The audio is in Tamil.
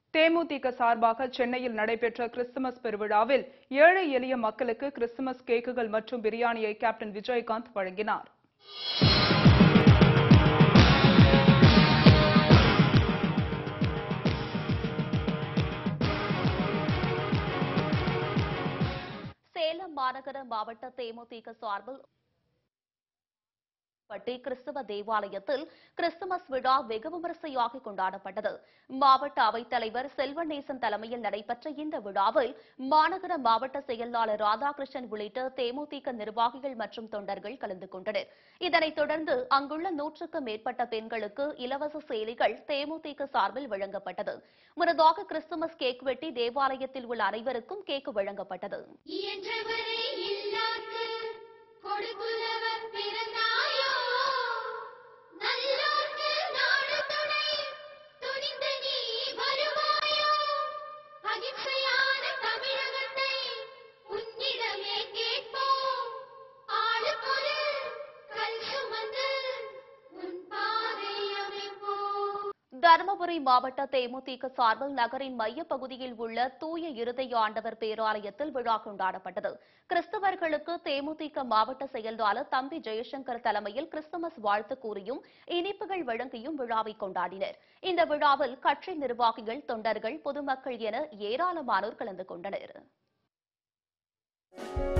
தேமுதிக சார்பாக சென்னையில் நடைபெற்ற கிறிஸ்துமஸ் பெருவிழாவில் ஏழை எளிய மக்களுக்கு கிறிஸ்துமஸ் கேக்குகள் மற்றும் பிரியாணியை கேப்டன் விஜயகாந்த் வழங்கினார் சேலம் மாநகர மாவட்ட தேமுதிக சார்பில் பட்டி கிறிஸ்தவ தேவாலயத்தில் கிறிஸ்துமஸ் விழா வெகு விமரிசையாக கொண்டாடப்பட்டது மாவட்ட அவைத்தலைவர் செல்வநேசன் தலைமையில் நடைபெற்ற இந்த விழாவில் மாநகர மாவட்ட செயலாளர் ராதாகிருஷ்ணன் உள்ளிட்ட தேமுதிக நிர்வாகிகள் மற்றும் தொண்டர்கள் கலந்து கொண்டனர் இதனைத் தொடர்ந்து அங்குள்ள நூற்றுக்கும் மேற்பட்ட பெண்களுக்கு இலவச சேலைகள் தேமுதிக சார்பில் வழங்கப்பட்டது முன்னதாக கிறிஸ்துமஸ் கேக் வெட்டி தேவாலயத்தில் உள்ள அனைவருக்கும் கேக் வழங்கப்பட்டது இயன்றவரை இல்லார்க்கு கொடுக்குலவர் பிறந்தாயோ நல்லோர்க்கு நாடு துணை துணிந்து நீ வருவாயோ அகிம்சையான தமிழகத்தை உன்னிடமே கேட்போம் ஆளுக்கொரு கல் சுமந்து உன் பாதை அமைப்போம் தருமபுரி மாவட்ட தேமுதிக சார்பில் நகரின் மையப் பகுதியில் உள்ள தூய இருதய ஆண்டவர் பேராலயத்தில் விழா கொண்டாடப்பட்டது கிறிஸ்தவர்களுக்கு தேமுதிக மாவட்ட செயலாளர் தம்பி ஜெயசங்கர் தலைமையில் கிறிஸ்துமஸ் வாழ்த்து கூறியும் இனிப்புகள் வழங்கியும் விழாவை கொண்டாடினர் இந்த விழாவில் கட்சி நிர்வாகிகள் தொண்டர்கள் பொதுமக்கள் என ஏராளமானோர் கலந்து கொண்டனர்